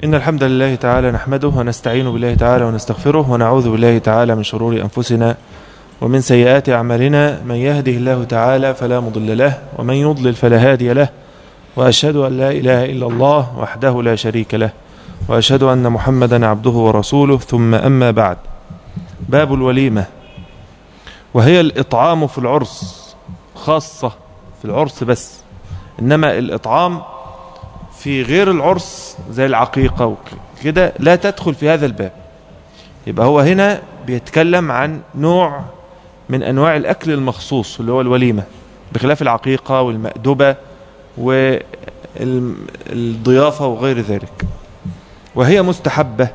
إن الحمد لله تعالى نحمده ونستعين بالله تعالى ونستغفره ونعوذ بالله تعالى من شرور أنفسنا ومن سيئات أعمالنا من يهده الله تعالى فلا مضل له ومن يضلل فلا هادي له وأشهد أن لا إله إلا الله وحده لا شريك له وأشهد أن محمدا عبده ورسوله ثم أما بعد باب الوليمة وهي الإطعام في العرس خاصة في العرس بس إنما الإطعام في غير العرس زي العقيقة وكده لا تدخل في هذا الباب يبقى هو هنا بيتكلم عن نوع من أنواع الأكل المخصوص اللي هو الوليمة بخلاف العقيقة والمأدبة والضيافة وغير ذلك وهي مستحبة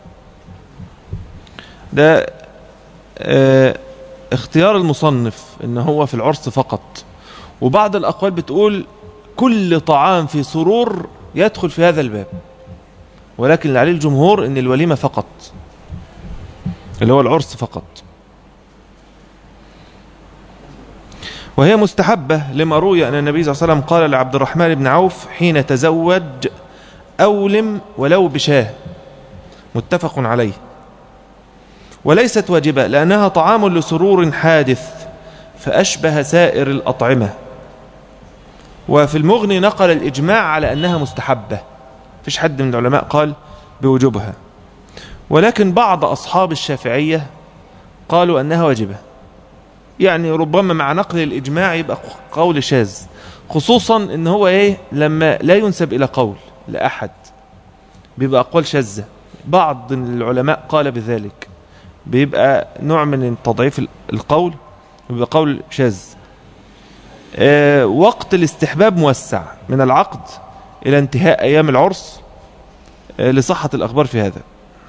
ده اه اختيار المصنف ان هو في العرس فقط وبعض الأقوال بتقول كل طعام في سرور يدخل في هذا الباب ولكن اللي عليه الجمهور ان الوليمة فقط اللي هو العرس فقط وهي مستحبة لما روي أن النبي صلى الله عليه وسلم قال لعبد الرحمن بن عوف حين تزوج أولم ولو بشاه متفق عليه وليست واجبة لأنها طعام لسرور حادث فأشبه سائر الأطعمة وفي المغني نقل الإجماع على أنها مستحبة فيش حد من العلماء قال بوجوبها ولكن بعض أصحاب الشافعية قالوا أنها واجبة يعني ربما مع نقل الإجماع يبقى قول شاذ خصوصا ان هو ايه لما لا ينسب الى قول لأحد بيبقى أقوال شاذة بعض العلماء قال بذلك بيبقى نوع من تضعيف القول بيبقى قول شاذ أه وقت الاستحباب موسع من العقد إلى انتهاء أيام العرس أه لصحة الأخبار في هذا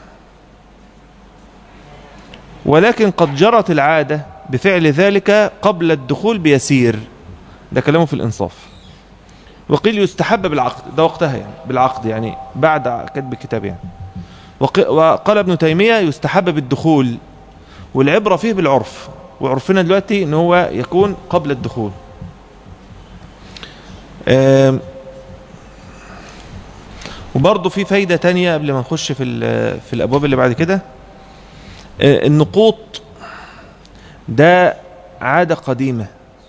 ولكن قد جرت العادة بفعل ذلك قبل الدخول بيسير ده كلامه في الإنصاف وقيل يستحب بالعقد ده وقتها يعني بالعقد يعني بعد كتب الكتاب يعني وقال ابن تيمية يستحب بالدخول والعبرة فيه بالعرف وعرفنا دلوقتي ان هو يكون قبل الدخول وبرضه في فايدة تانية قبل ما نخش في في الأبواب اللي بعد كده النقوط ده عادة قديمة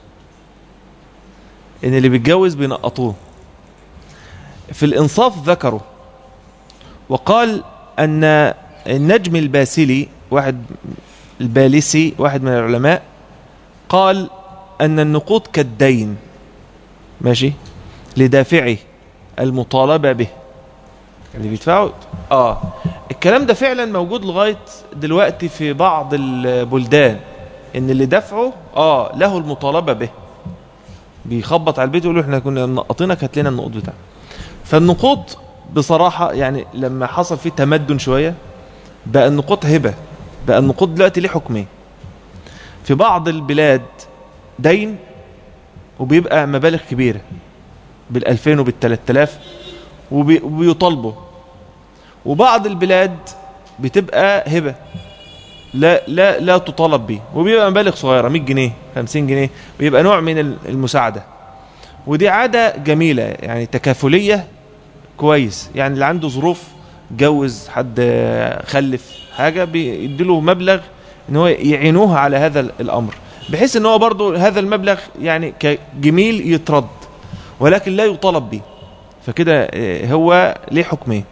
ان اللي بيتجوز بينقطوه في الانصاف ذكروا وقال ان النجم الباسلي واحد البالسي واحد من العلماء قال ان النقود كالدين ماشي لدافعه المطالبة به اللي بيدفعوا اه الكلام ده فعلا موجود لغاية دلوقتي في بعض البلدان ان اللي دفعه اه له المطالبة به بيخبط على البيت ويقول له احنا كنا منقطينك هات لنا النقود بتاعك فالنقود بصراحة يعني لما حصل فيه تمدن شوية بقى النقود هبة بقى النقود دلوقتي ليه حكمين في بعض البلاد دين وبيبقى مبالغ كبيرة بالألفين وبالتلات وبي وبيطالبوا وبعض البلاد بتبقى هبة لا لا لا تطالب به وبيبقى مبالغ صغيرة 100 جنيه 50 جنيه ويبقى نوع من المساعدة ودي عادة جميلة يعني تكافلية كويس يعني اللي عنده ظروف جوز حد خلف حاجة بيديله مبلغ ان هو يعينوه على هذا الامر بحيث ان هو برضو هذا المبلغ يعني كجميل يترد ولكن لا يطالب به فكده هو ليه حكمين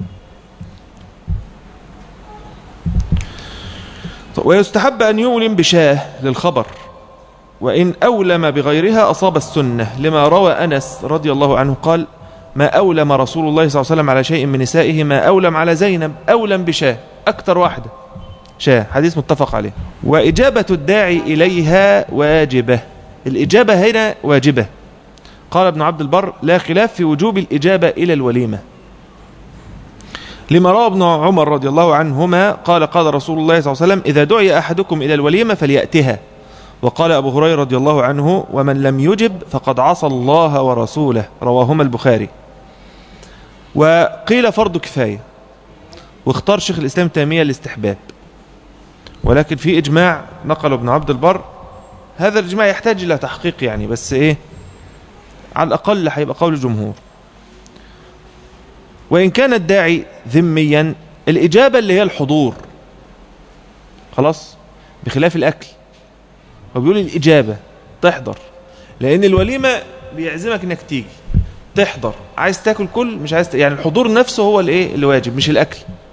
ويستحب أن يولم بشاه للخبر وإن أولم بغيرها أصاب السنة لما روى أنس رضي الله عنه قال ما أولم رسول الله صلى الله عليه وسلم على شيء من نسائه ما أولم على زينب أولم بشاه أكثر واحدة شاه حديث متفق عليه وإجابة الداعي إليها واجبة الإجابة هنا واجبة قال ابن عبد البر لا خلاف في وجوب الإجابة إلى الوليمة لما روى ابن عمر رضي الله عنهما قال قال رسول الله صلى الله عليه وسلم إذا دعي أحدكم إلى الوليمة فليأتها وقال أبو هريرة رضي الله عنه ومن لم يجب فقد عصى الله ورسوله رواهما البخاري وقيل فرض كفاية واختار شيخ الإسلام تيمية الاستحباب ولكن في إجماع نقل ابن عبد البر هذا الإجماع يحتاج إلى تحقيق يعني بس إيه على الأقل هيبقى قول الجمهور وإن كان الداعي ذميا الإجابة اللي هي الحضور خلاص بخلاف الأكل هو بيقول الإجابة تحضر لأن الوليمة بيعزمك إنك تيجي تحضر عايز تاكل كل مش عايز ت... يعني الحضور نفسه هو الايه اللي واجب مش الأكل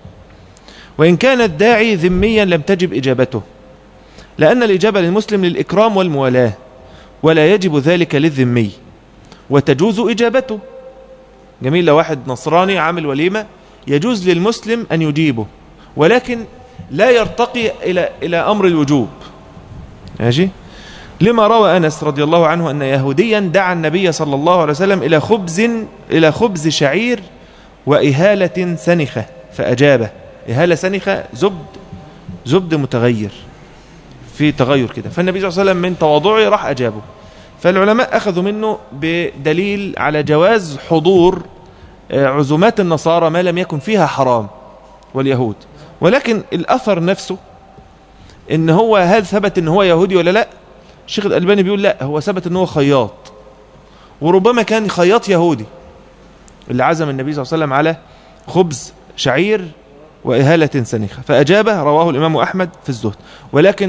وإن كان الداعي ذميا لم تجب إجابته لأن الإجابة للمسلم للإكرام والموالاة ولا يجب ذلك للذمي وتجوز إجابته جميل لو واحد نصراني عامل وليمة يجوز للمسلم أن يجيبه ولكن لا يرتقي إلى, إلى أمر الوجوب ماشي لما روى أنس رضي الله عنه أن يهوديا دعا النبي صلى الله عليه وسلم إلى خبز إلى خبز شعير وإهالة سنخة فأجابه إهالة سنخة زبد زبد متغير في تغير كده فالنبي صلى الله عليه وسلم من تواضعه راح أجابه فالعلماء أخذوا منه بدليل على جواز حضور عزومات النصارى ما لم يكن فيها حرام واليهود ولكن الأثر نفسه إن هو هل ثبت إن هو يهودي ولا لا الشيخ الألباني بيقول لا هو ثبت إن هو خياط وربما كان خياط يهودي اللي عزم النبي صلى الله عليه وسلم على خبز شعير وإهالة سنخة فأجابه رواه الإمام أحمد في الزهد ولكن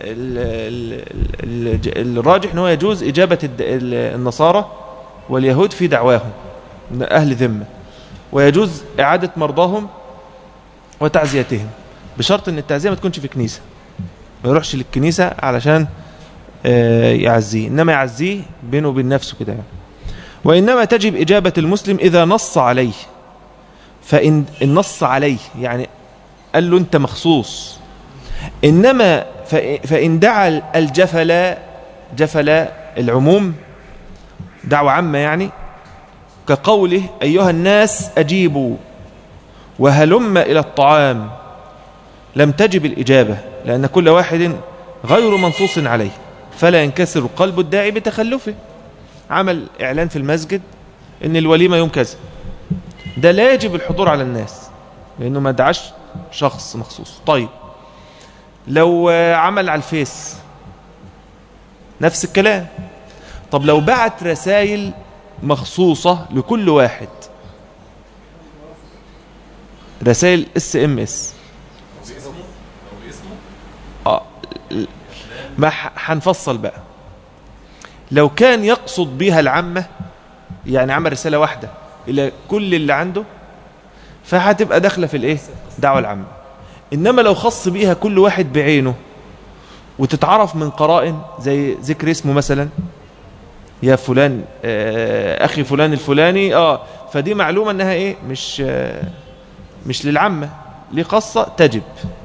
ال ال ال الراجح أنه يجوز إجابة النصارى واليهود في دعواهم أهل ذمة ويجوز إعادة مرضاهم وتعزيتهم بشرط أن التعزية ما تكونش في كنيسة ما يروحش للكنيسة علشان يعزيه إنما يعزيه بينه وبين نفسه كده يعني. وإنما تجب إجابة المسلم إذا نص عليه فإن النص عليه يعني قال له أنت مخصوص إنما فإن دعا الجفل جفل العموم دعوة عامة يعني كقوله أيها الناس أجيبوا وهلم إلى الطعام لم تجب الإجابة لأن كل واحد غير منصوص عليه فلا ينكسر قلب الداعي بتخلفه عمل إعلان في المسجد إن الوليمة يوم كذا ده لا يجب الحضور على الناس لأنه ما دعاش شخص مخصوص طيب لو عمل على الفيس نفس الكلام طب لو بعت رسائل مخصوصة لكل واحد رسائل اس ام اس اه ما هنفصل بقى لو كان يقصد بها العامة يعني عمل رسالة واحدة إلى كل اللي عنده فهتبقى داخله في الايه دعوة العامة إنما لو خص بيها كل واحد بعينه وتتعرف من قرائن زي ذكر اسمه مثلا يا فلان آه أخي فلان الفلاني آه فدي معلومة أنها إيه مش آه مش للعامة ليه خاصة تجب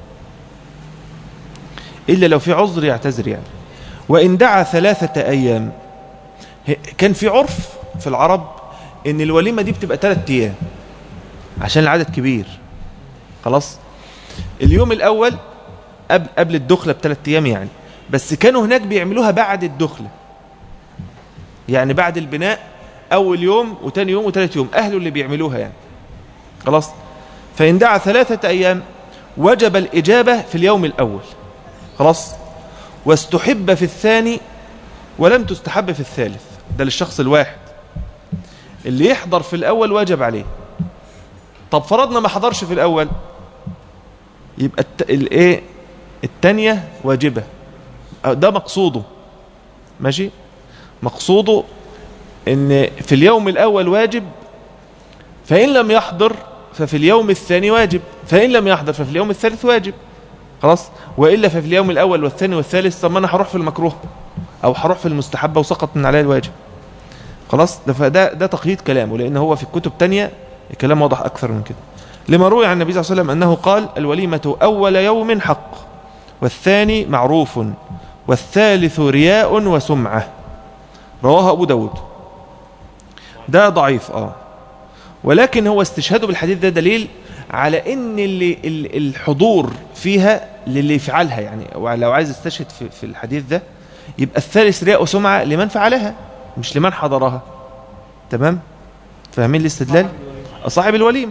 إلا لو في عذر يعتذر يعني وإن دعا ثلاثة أيام كان في عرف في العرب ان الوليمة دي بتبقى ثلاث ايام عشان العدد كبير خلاص اليوم الاول قبل قبل الدخله بثلاث ايام يعني بس كانوا هناك بيعملوها بعد الدخله يعني بعد البناء اول يوم وتاني يوم وتالت يوم اهله اللي بيعملوها يعني خلاص فان دعا ثلاثه ايام وجب الاجابه في اليوم الاول خلاص واستحب في الثاني ولم تستحب في الثالث ده للشخص الواحد اللي يحضر في الأول واجب عليه طب فرضنا ما حضرش في الأول يبقى الايه التانية واجبة ده مقصوده ماشي مقصوده ان في اليوم الأول واجب فإن لم يحضر ففي اليوم الثاني واجب فإن لم يحضر ففي اليوم الثالث واجب خلاص وإلا ففي اليوم الأول والثاني والثالث طب ما أنا هروح في المكروه أو هروح في المستحبة وسقط من عليه الواجب خلاص ده فده ده تقييد كلامه لان هو في الكتب تانية الكلام واضح اكثر من كده لما روي عن النبي صلى الله عليه وسلم انه قال الوليمه اول يوم حق والثاني معروف والثالث رياء وسمعه رواه ابو داود ده ضعيف اه ولكن هو استشهاده بالحديث ده دليل على ان اللي الحضور فيها للي يفعلها يعني لو عايز استشهد في, في الحديث ده يبقى الثالث رياء وسمعه لمن فعلها مش لمن حضرها تمام فاهمين الاستدلال صاحب الوليمة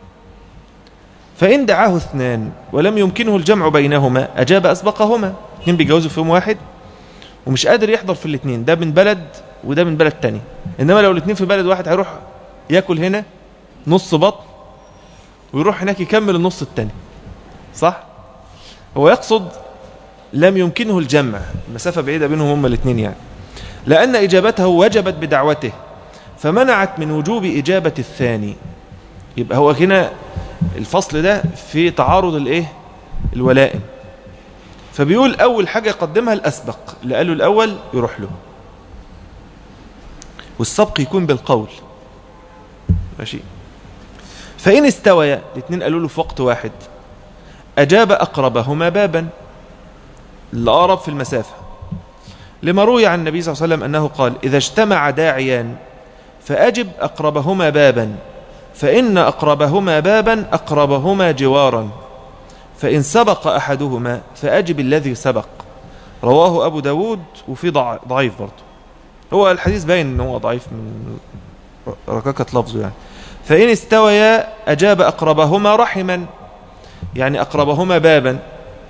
فإن دعاه اثنان ولم يمكنه الجمع بينهما أجاب أسبقهما اثنين بيجوزوا في يوم واحد ومش قادر يحضر في الاثنين ده من بلد وده من بلد تاني إنما لو الاثنين في بلد واحد هيروح ياكل هنا نص بطن ويروح هناك يكمل النص التاني صح هو يقصد لم يمكنه الجمع مسافة بعيدة بينهم هما الاثنين يعني لأن إجابته وجبت بدعوته فمنعت من وجوب إجابة الثاني يبقى هو هنا الفصل ده في تعارض الايه الولائم فبيقول أول حاجة يقدمها الأسبق اللي قاله الأول يروح له والسبق يكون بالقول ماشي فإن استويا الاثنين قالوا له في وقت واحد أجاب أقربهما بابا الأقرب في المسافة لما روي عن النبي صلى الله عليه وسلم أنه قال إذا اجتمع داعيان فأجب أقربهما بابا فإن أقربهما بابا أقربهما جوارا فإن سبق أحدهما فأجب الذي سبق رواه أبو داود وفي ضعيف برضه هو الحديث باين أنه ضعيف من ركاكة لفظه يعني فإن استويا أجاب أقربهما رحما يعني أقربهما بابا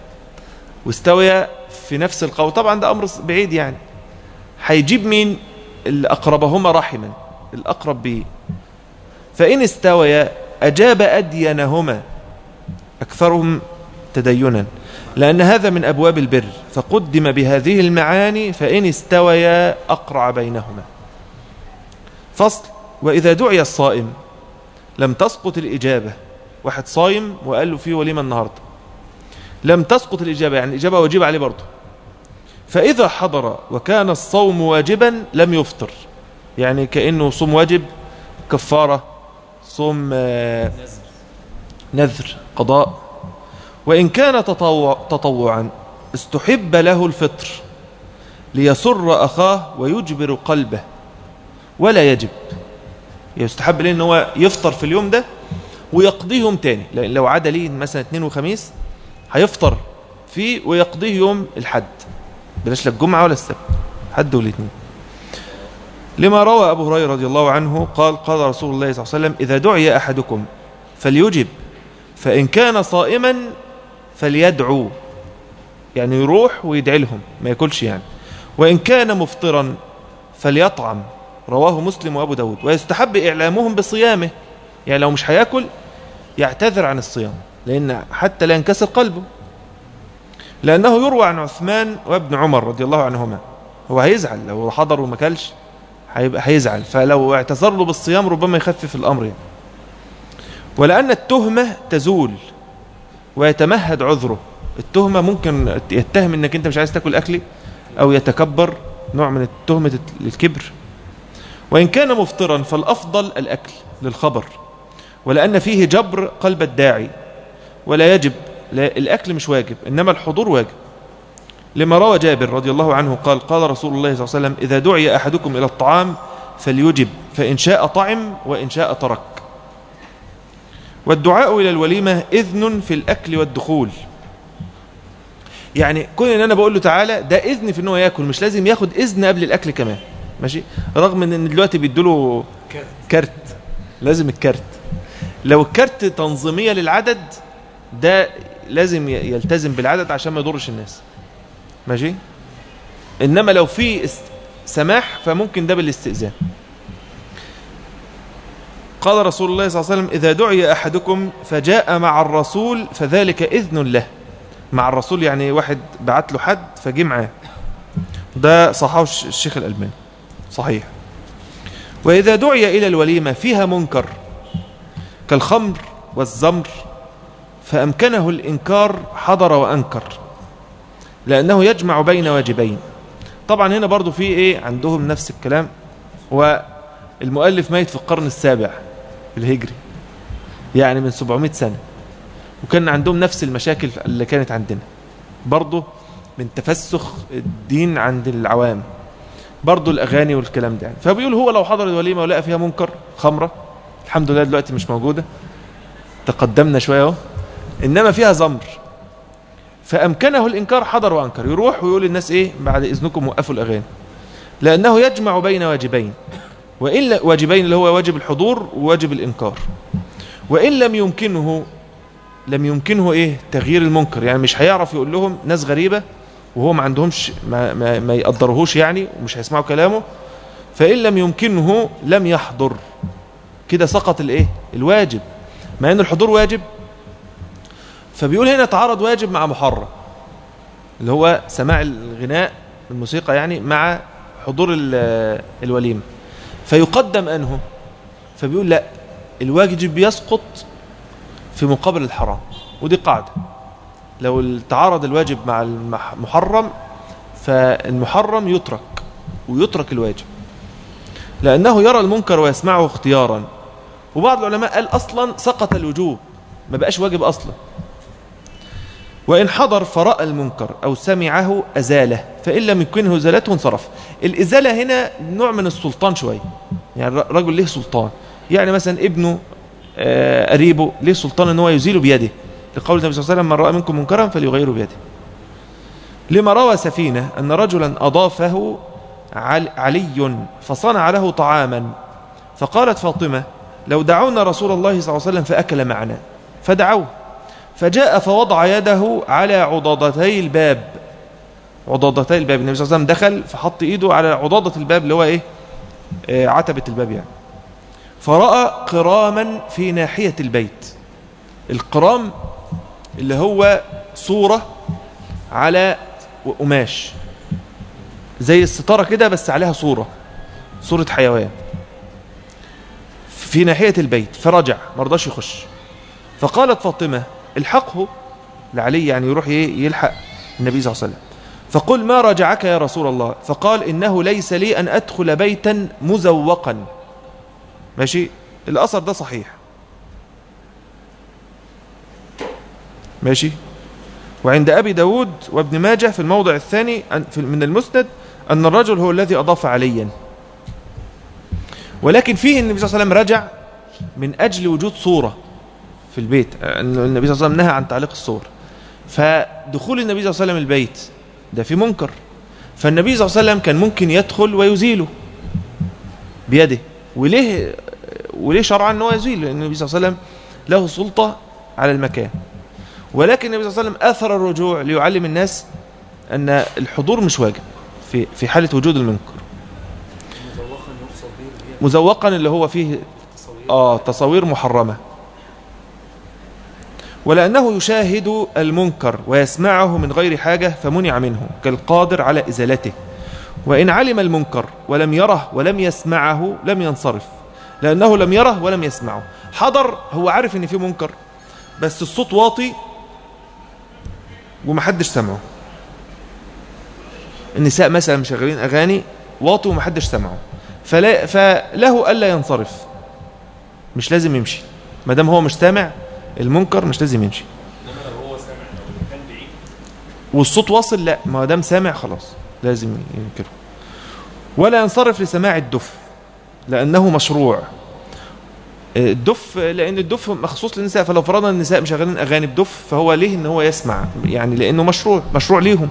واستويا في نفس القول طبعا ده أمر بعيد يعني هيجيب مين اللي أقربهما رحما الأقرب به فإن استويا أجاب أدينهما أكثرهم تدينا لأن هذا من أبواب البر فقدم بهذه المعاني فإن استويا أقرع بينهما فصل وإذا دعي الصائم لم تسقط الإجابة واحد صايم وقال له فيه وليمة النهاردة لم تسقط الإجابة يعني الإجابة واجبة عليه برضه فإذا حضر وكان الصوم واجبا لم يفطر يعني كأنه صوم واجب كفارة صوم آه، نذر قضاء وإن كان تطوع تطوعا استحب له الفطر ليسر أخاه ويجبر قلبه ولا يجب يستحب ليه ان هو يفطر في اليوم ده ويقضيه يوم تاني لأن لو عاد ليه مثلا اثنين وخميس هيفطر فيه ويقضيه يوم الحد بلاش لا الجمعة ولا السبت حد والاثنين لما روى أبو هريرة رضي الله عنه قال قال رسول الله صلى الله عليه وسلم إذا دعي أحدكم فليجب فإن كان صائما فليدعو يعني يروح ويدعي لهم ما ياكلش يعني وإن كان مفطرا فليطعم رواه مسلم وأبو داود ويستحب إعلامهم بصيامه يعني لو مش هياكل يعتذر عن الصيام لأن حتى لا ينكسر قلبه لأنه يروى عن عثمان وابن عمر رضي الله عنهما هو هيزعل لو حضر وما كلش هيبقى هيزعل فلو اعتذر له بالصيام ربما يخفف الأمر يعني. ولأن التهمة تزول ويتمهد عذره التهمة ممكن يتهم انك انت مش عايز تاكل اكلي او يتكبر نوع من التهمة الكبر وإن كان مفطرا فالأفضل الأكل للخبر ولأن فيه جبر قلب الداعي ولا يجب لا الأكل مش واجب إنما الحضور واجب لما روى جابر رضي الله عنه قال قال رسول الله صلى الله عليه وسلم إذا دعي أحدكم إلى الطعام فليجب فإن شاء طعم وإن شاء ترك والدعاء إلى الوليمة إذن في الأكل والدخول يعني كون ان انا بقول له تعالى ده اذن في ان هو ياكل مش لازم ياخد اذن قبل الاكل كمان ماشي رغم ان دلوقتي بيدوا له كارت لازم الكارت لو الكارت تنظيميه للعدد ده لازم يلتزم بالعدد عشان ما يضرش الناس ماشي انما لو في سماح فممكن ده بالاستئذان قال رسول الله صلى الله عليه وسلم إذا دعي أحدكم فجاء مع الرسول فذلك إذن له مع الرسول يعني واحد بعت له حد فجي معاه ده صحاه الشيخ الألباني صحيح وإذا دعي إلى الوليمة فيها منكر كالخمر والزمر فأمكنه الإنكار حضر وأنكر لأنه يجمع بين واجبين طبعا هنا برضو في إيه عندهم نفس الكلام والمؤلف ميت في القرن السابع الهجري يعني من 700 سنة وكان عندهم نفس المشاكل اللي كانت عندنا برضو من تفسخ الدين عند العوام برضو الأغاني والكلام ده فبيقول هو لو حضر الوليمة ولقى فيها منكر خمرة الحمد لله دلوقتي مش موجودة تقدمنا شوية اهو إنما فيها زمر فأمكنه الإنكار حضر وأنكر يروح ويقول للناس إيه بعد إذنكم وقفوا الأغاني لأنه يجمع بين واجبين وإلا واجبين اللي هو واجب الحضور وواجب الإنكار وإن لم يمكنه لم يمكنه إيه تغيير المنكر يعني مش هيعرف يقول لهم ناس غريبة وهو ما عندهمش ما, ما, ما يقدرهوش يعني ومش هيسمعوا كلامه فإن لم يمكنه لم يحضر كده سقط الايه الواجب مع ان الحضور واجب فبيقول هنا تعارض واجب مع محرم اللي هو سماع الغناء الموسيقى يعني مع حضور ال- الوليمة فيقدم أنه فبيقول لا الواجب يسقط في مقابل الحرام ودي قاعدة لو تعارض الواجب مع المحرم فالمحرم يترك ويترك الواجب لأنه يرى المنكر ويسمعه اختيارا وبعض العلماء قال أصلا سقط الوجوب ما بقاش واجب أصلا وإن حضر فرأى المنكر أو سمعه أزاله فإن لم يمكنه إزالته انصرف الإزالة هنا نوع من السلطان شوية يعني رجل له سلطان يعني مثلا ابنه آه، قريبه له سلطان ان هو يزيله بيده لقول النبي صلى الله عليه وسلم من رأى منكم منكرا فليغيره بيده لما روى سفينة أن رجلا أضافه عل- علي فصنع له طعاما فقالت فاطمة لو دعونا رسول الله صلى الله عليه وسلم فأكل معنا فدعوه فجاء فوضع يده على عضادتي الباب عضادتي الباب النبي صلى الله عليه وسلم دخل فحط ايده على عضادة الباب اللي هو ايه آه، عتبة الباب يعني فرأى قراما في ناحية البيت القرام اللي هو صورة على قماش زي الستارة كده بس عليها صورة صورة حيوان في ناحية البيت فرجع مرضاش يخش فقالت فاطمة الحقه لعلي يعني يروح ي- يلحق النبي صلى الله عليه وسلم فقل ما رجعك يا رسول الله فقال إنه ليس لي أن أدخل بيتا مزوقا ماشي الأثر ده صحيح ماشي وعند أبي داود وابن ماجه في الموضع الثاني أن- في- من المسند أن الرجل هو الذي أضاف عليا ولكن فيه النبي صلى الله عليه وسلم رجع من أجل وجود صورة في البيت أن النبي صلى الله عليه وسلم نهى عن تعليق الصور فدخول النبي صلى الله عليه وسلم البيت ده في منكر فالنبي صلى الله عليه وسلم كان ممكن يدخل ويزيله بيده وليه وليه شرعا ان هو يزيل لان النبي صلى الله عليه وسلم له سلطة على المكان ولكن النبي صلى الله عليه وسلم اثر الرجوع ليعلم الناس ان الحضور مش واجب في في حالة وجود المنكر مزوقا يقصد به اللي هي مزوقا اللي هو فيه التصوير آه تصاوير محرمة ولأنه يشاهد المنكر ويسمعه من غير حاجة فمنع منه كالقادر على إزالته وإن علم المنكر ولم يره ولم يسمعه لم ينصرف لأنه لم يره ولم يسمعه حضر هو عارف إن في منكر بس الصوت واطي ومحدش سمعه النساء مثلا مشغلين أغاني واطي ومحدش سمعه فلا فله ألا ينصرف مش لازم يمشي ما دام هو مش سامع المنكر مش لازم يمشي انما لو هو سامع لو كان بعيد والصوت واصل لا ما دام سامع خلاص لازم ينكره ولا ينصرف لسماع الدف لأنه مشروع الدف لأن الدف مخصوص للنساء فلو فرضنا النساء مشغلين أغاني بدف فهو ليه إن هو يسمع يعني لأنه مشروع مشروع ليهم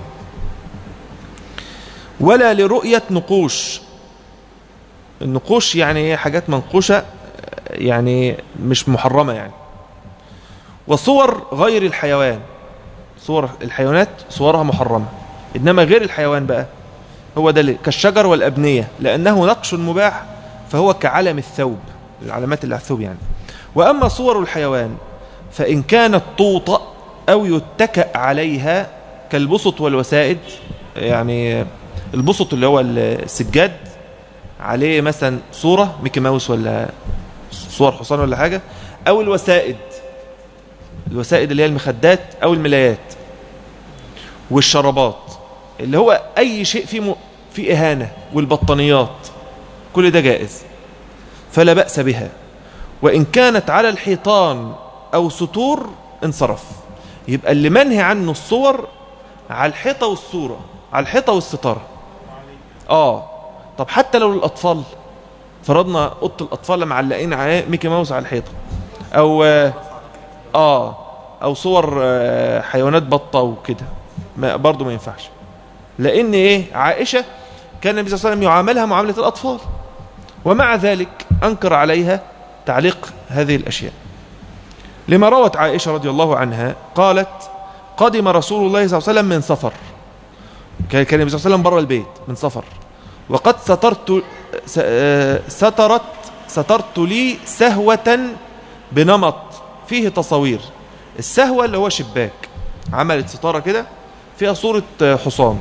ولا لرؤية نقوش النقوش يعني هي حاجات منقوشة يعني مش محرمة يعني وصور غير الحيوان صور الحيوانات صورها محرمة إنما غير الحيوان بقى هو ده اللي- كالشجر والأبنية لأنه نقش مباح فهو كعلم الثوب العلامات اللي على الثوب يعني وأما صور الحيوان فإن كانت توطأ أو يتكأ عليها كالبسط والوسائد يعني البسط اللي هو السجاد عليه مثلا صورة ميكي ماوس ولا صور حصان ولا حاجة أو الوسائد الوسائد اللي هي المخدات أو الملايات والشرابات اللي هو أي شيء فيه, م... فيه إهانة والبطانيات كل ده جائز فلا بأس بها وإن كانت على الحيطان أو سطور انصرف يبقى اللي منهي عنه الصور على الحيطة والصورة على الحيطة والستارة آه طب حتى لو الأطفال فرضنا أوضة الأطفال اللي معلقين عليه ميكي ماوس على الحيطة أو آه, آه أو صور آه حيوانات بطة وكده ما برضه ما ينفعش لأن إيه عائشة كان النبي صلى الله عليه وسلم يعاملها معاملة الأطفال ومع ذلك أنكر عليها تعليق هذه الأشياء لما روت عائشة رضي الله عنها قالت قدم رسول الله صلى الله عليه وسلم من سفر كان كان النبي صلى الله عليه وسلم بره البيت من سفر وقد سترت س- آه، سترت سترت لي سهوة بنمط فيه تصوير السهوة اللي هو شباك عملت ستارة كده فيها صورة حصان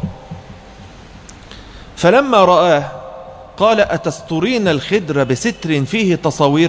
فلما رآه قال أتسترين الخدر بستر فيه تصوير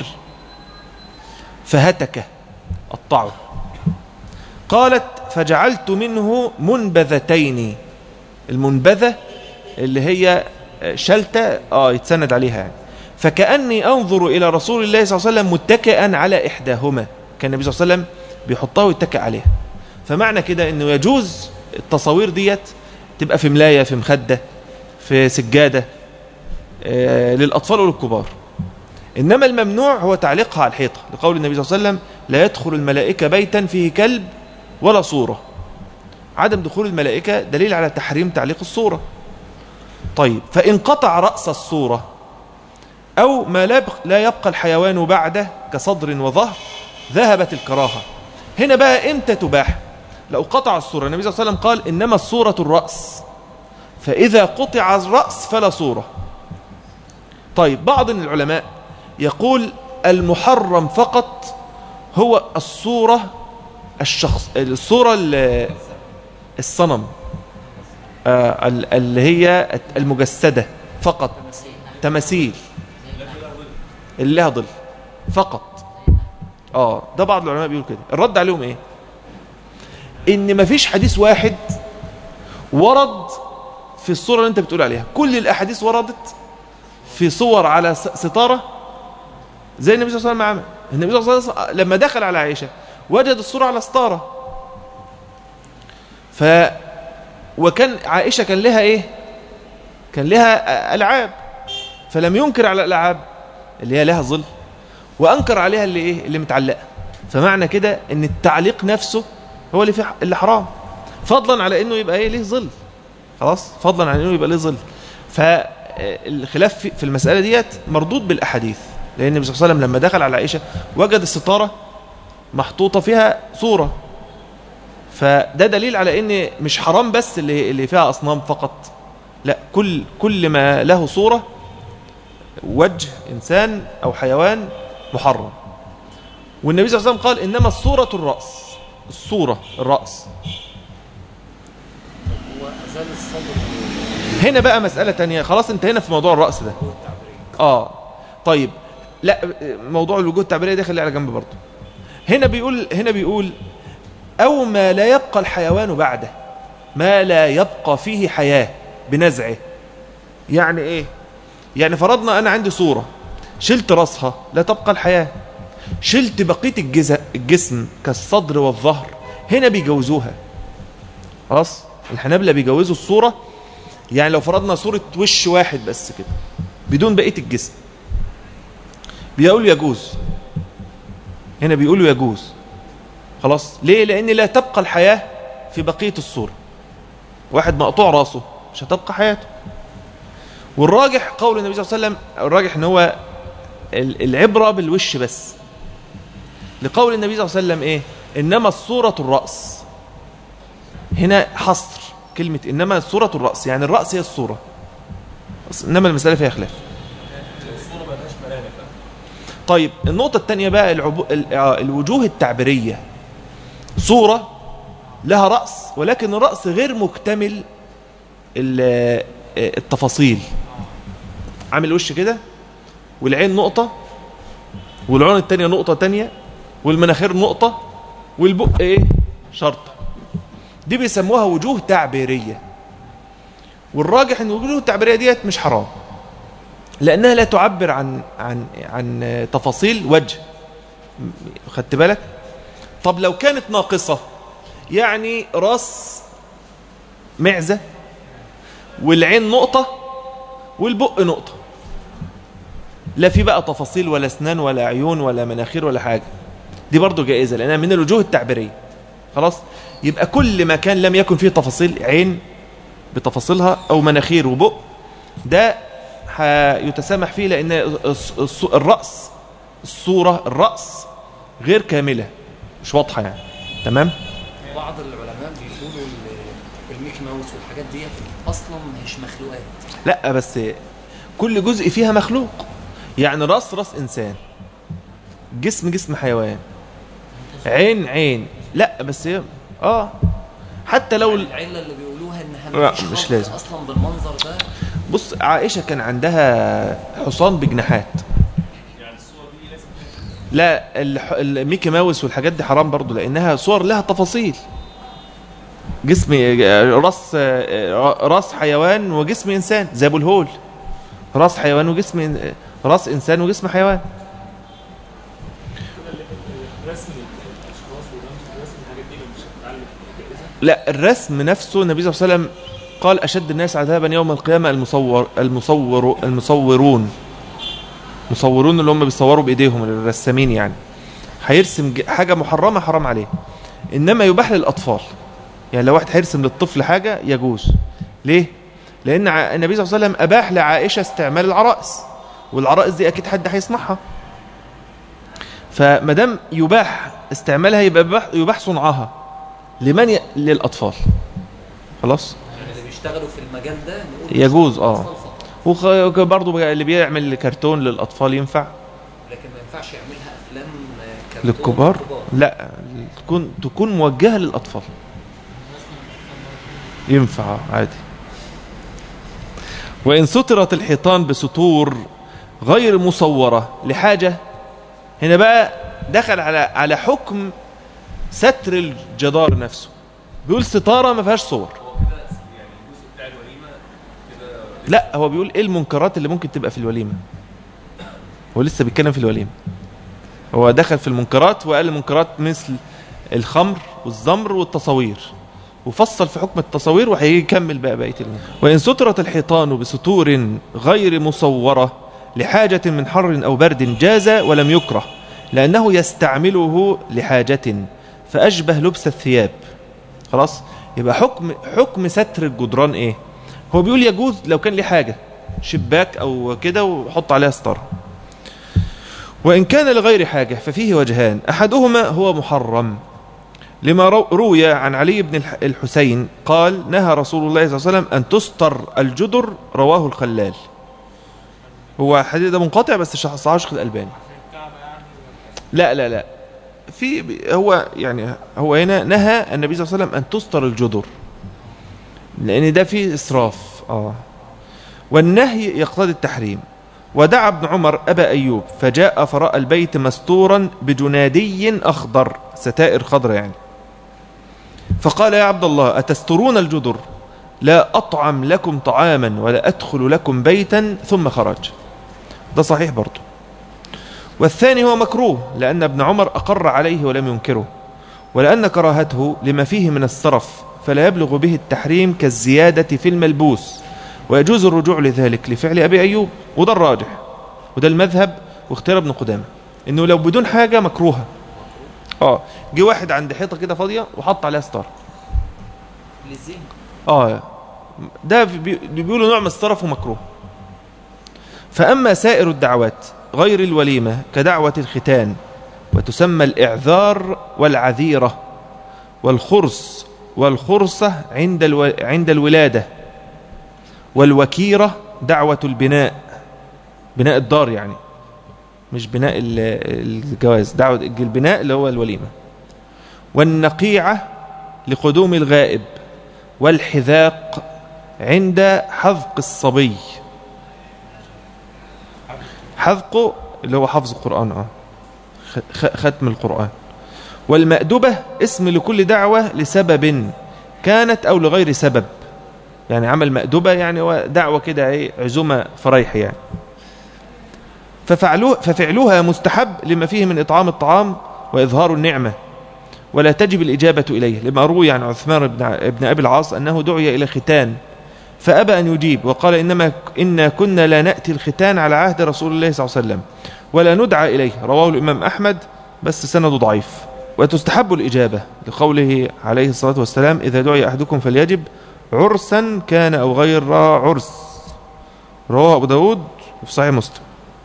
فهتكه قطعه قالت فجعلت منه منبذتين المنبذة اللي هي شلتة اه يتسند عليها يعني فكأني أنظر إلى رسول الله صلى الله عليه وسلم متكئا على إحداهما كان النبي صلى الله عليه وسلم بيحطها ويتكئ عليها فمعنى كده أنه يجوز التصاوير ديت تبقى في ملاية في مخدة في سجادة آه للأطفال وللكبار إنما الممنوع هو تعليقها على الحيطة لقول النبي صلى الله عليه وسلم لا يدخل الملائكة بيتا فيه كلب ولا صورة عدم دخول الملائكة دليل على تحريم تعليق الصورة طيب فإن قطع رأس الصورة أو ما لا يبقى الحيوان بعده كصدر وظهر ذهبت الكراهة هنا بقى إمتى تباح لو قطع الصورة النبي صلى الله عليه وسلم قال إنما الصورة الرأس فإذا قطع الرأس فلا صورة طيب بعض العلماء يقول المحرم فقط هو الصورة الشخص الصورة الصنم آه اللي هي المجسدة فقط تماثيل اللي لها ظل فقط اه ده بعض العلماء بيقول كده الرد عليهم ايه ان مفيش حديث واحد ورد في الصورة اللي انت بتقول عليها كل الاحاديث وردت في صور على ستارة زي النبي صلى الله عليه وسلم عمل النبي صلى الله عليه وسلم لما دخل على عائشة وجد الصورة على ستارة ف وكان عائشة كان لها ايه كان لها ألعاب فلم ينكر على الألعاب اللي هي لها ظل وأنكر عليها اللي ايه اللي متعلقة فمعنى كده ان التعليق نفسه هو اللي فيه اللي حرام فضلا على انه يبقى ايه ليه ظل خلاص فضلا على انه يبقى ليه ظل فالخلاف في المسألة ديت مردود بالأحاديث لأن النبي صلى الله عليه وسلم لما دخل على عائشة وجد الستارة محطوطة فيها صورة فده دليل على ان مش حرام بس اللي اللي فيها اصنام فقط لا كل كل ما له صورة وجه انسان او حيوان محرم والنبي صلى الله عليه وسلم قال انما الصورة الرأس الصورة الرأس هو ازال الصدر هنا بقى مسألة تانية خلاص انتهينا في موضوع الرأس ده اه طيب لا موضوع الوجوه التعبيرية ده خليه على جنب برضه هنا بيقول هنا بيقول أو ما لا يبقى الحيوان بعده ما لا يبقى فيه حياة بنزعه يعني إيه يعني فرضنا أنا عندي صورة شلت رأسها لا تبقى الحياة شلت بقية الجزء الجسم كالصدر والظهر هنا بيجوزوها خلاص الحنابلة بيجوزوا الصورة يعني لو فرضنا صورة وش واحد بس كده بدون بقية الجسم بيقولوا يجوز هنا بيقولوا يجوز خلاص ليه لان لا تبقى الحياة في بقية الصورة واحد مقطوع راسه مش هتبقى حياته والراجح قول النبي صلى الله عليه وسلم الراجح ان هو العبرة بالوش بس لقول النبي صلى الله عليه وسلم ايه انما الصورة الرأس هنا حصر كلمة انما الصورة الرأس يعني الرأس هي الصورة انما المسألة فيها خلاف الصوره مالهاش ملامح طيب النقطة الثانية بقى العبو... ال- آه، الوجوه التعبيرية صورة لها رأس ولكن الرأس غير مكتمل ال- آه، التفاصيل عامل وش كده والعين نقطة والعين التانية نقطة تانية والمناخير نقطة والبق ايه شرطة دي بيسموها وجوه تعبيرية والراجح ان الوجوه التعبيرية ديت مش حرام لانها لا تعبر عن عن عن تفاصيل وجه خدت بالك طب لو كانت ناقصة يعني راس معزة والعين نقطة والبق نقطة لا في بقى تفاصيل ولا اسنان ولا عيون ولا مناخير ولا حاجة دي برضو جائزة لأنها من الوجوه التعبيرية خلاص يبقى كل ما كان لم يكن فيه تفاصيل عين بتفاصيلها أو مناخير وبق ده يتسامح فيه لأن الص- الص- الرأس الصورة الرأس غير كاملة مش واضحة يعني تمام بعض العلماء بيقولوا ال- الميكي ماوس والحاجات ديت اصلا مش مخلوقات لا بس كل جزء فيها مخلوق يعني راس راس انسان جسم جسم حيوان عين عين لا بس هي اه حتى لو ال- العله اللي بيقولوها انها لا، مفيش مش خلق لازم. اصلا بالمنظر ده بص عائشه كان عندها حصان بجناحات لا الح- الميكي ماوس والحاجات دي حرام برضو لانها صور لها تفاصيل جسم راس راس حيوان وجسم انسان زي ابو الهول راس حيوان وجسم إن- راس انسان وجسم حيوان رسم الاشخاص ورمز رسم الحاجات دي مش هتتعلم جائزه لا الرسم نفسه النبي صلى الله عليه وسلم قال اشد الناس عذابا يوم القيامه المصور المصور المصورون مصورون اللي هم بيصوروا بايديهم الرسامين يعني هيرسم ج- حاجه محرمه حرام عليه انما يباح للاطفال يعني لو واحد هيرسم للطفل حاجه يجوز ليه لان ع- النبي صلى الله عليه وسلم اباح لعائشه استعمال العرائس والعرائس دي اكيد حد هيصنعها فما دام يباح استعمالها يبقى يباح- يباح صنعها لمن ي... للاطفال خلاص يعني اللي بيشتغلوا في المجال ده نقول يجوز اه أطفال فقط. وبرضه اللي بيعمل كرتون للاطفال ينفع لكن ما ينفعش يعملها افلام آه، كرتون للكبار لا تكون تكون موجهه للاطفال ينفع آه، عادي وان سترت الحيطان بسطور غير مصوره لحاجه هنا بقى دخل على على حكم ستر الجدار نفسه بيقول ستاره ما فيهاش صور لا هو بيقول ايه المنكرات اللي ممكن تبقى في الوليمه هو لسه بيتكلم في الوليمه هو دخل في المنكرات وقال المنكرات مثل الخمر والزمر والتصاوير وفصل في حكم التصاوير وهيجي يكمل بقى بقيه المنكر وان سترت الحيطان بستور غير مصوره لحاجه من حر او برد جاز ولم يكره لانه يستعمله لحاجه فاشبه لبس الثياب خلاص يبقى حكم حكم ستر الجدران ايه هو بيقول يجوز لو كان ليه حاجه شباك او كده وحط عليها ستاره وإن كان لغير حاجة ففيه وجهان أحدهما هو محرم لما رو- روي عن علي بن الح- الحسين قال نهى رسول الله صلى الله عليه وسلم أن تستر الجدر رواه الخلال هو حديث ده منقطع بس شخص عاشق الألباني لا لا لا في هو يعني هو هنا نهى النبي صلى الله عليه وسلم أن تستر الجدر لأن ده فيه إسراف آه والنهي يقتضي التحريم ودعا ابن عمر أبا أيوب فجاء فرأى البيت مستورا بجنادي أخضر ستائر خضر يعني فقال يا عبد الله أتسترون الجدر لا أطعم لكم طعاما ولا أدخل لكم بيتا ثم خرج ده صحيح برضه والثاني هو مكروه لأن ابن عمر أقر عليه ولم ينكره ولأن كراهته لما فيه من السرف فلا يبلغ به التحريم كالزيادة في الملبوس ويجوز الرجوع لذلك لفعل أبي أيوب وده الراجح وده المذهب واختيار ابن قدامة إنه لو بدون حاجة مكروهة اه جه واحد عند حيطة كده فاضية وحط عليها ستار للزين اه ده بي- بيقولوا نوع من الصرف ومكروه فأما سائر الدعوات غير الوليمة كدعوة الختان وتسمى الإعذار والعذيرة والخرس والخرصة عند, الو... عند الولادة والوكيرة دعوة البناء بناء الدار يعني مش بناء ال- الجواز دعوة البناء اللي هو الوليمة والنقيعة لقدوم الغائب والحذاق عند حذق الصبي حذقه اللي هو حفظ القرآن اه خ- ختم القرآن والمأدبة اسم لكل دعوة لسبب كانت أو لغير سبب يعني عمل مأدبة يعني هو دعوة كده ايه عزومة فريح يعني ففعلوه ففعلوها مستحب لما فيه من إطعام الطعام وإظهار النعمة ولا تجب الإجابة إليه لما روي عن عثمان بن ابن أبي العاص أنه دعي إلى ختان فأبى أن يجيب وقال إنما إنا كنا لا نأتي الختان على عهد رسول الله صلى الله عليه وسلم ولا ندعى إليه رواه الإمام أحمد بس سنده ضعيف وتستحب الإجابة لقوله عليه الصلاة والسلام إذا دعي أحدكم فليجب عرسا كان أو غير عرس رواه أبو داود في صحيح مسلم